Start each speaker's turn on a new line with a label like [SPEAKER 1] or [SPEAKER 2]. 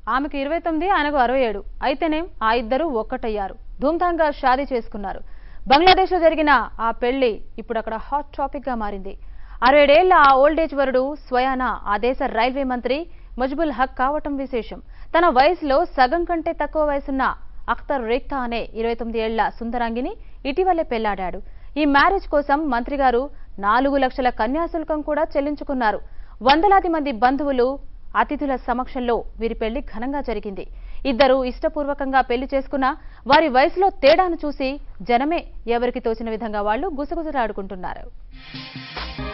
[SPEAKER 1] ఆమెకు ఇరవై తొమ్మిది ఆయనకు అరవై ఏడు అయితేనేం ఆ ఇద్దరు ఒక్కటయ్యారు ధూమ్ధాంగా షాదీ చేసుకున్నారు బంగ్లాదేశ్లో జరిగిన ఆ పెళ్లి ఇప్పుడు అక్కడ హాట్ టాపిక్ గా మారింది అరవైడేళ్ల ఆ ఓల్డేజ్ వరుడు స్వయాన ఆ దేశ రైల్వే మంత్రి ముజ్బుల్ హక్ కావటం విశేషం తన వయసులో సగం కంటే తక్కువ వయసున్న అఖ్తర్ రేఖ్తా అనే ఇరవై తొమ్మిది ఏళ్ల సుందరాంగిని ఇటీవలే పెళ్లాడాడు ఈ మ్యారేజ్ కోసం మంత్రి గారు నాలుగు లక్షల కన్యాశుల్కం కూడా చెల్లించుకున్నారు వందలాది మంది బంధువులు అతిథుల సమక్షంలో వీరి పెళ్లి ఘనంగా జరిగింది ఇద్దరు ఇష్టపూర్వకంగా పెళ్లి చేసుకున్న వారి వయసులో తేడాను చూసి జనమే ఎవరికి తోచిన విధంగా వాళ్ళు గుసగుసలాడుకుంటున్నారు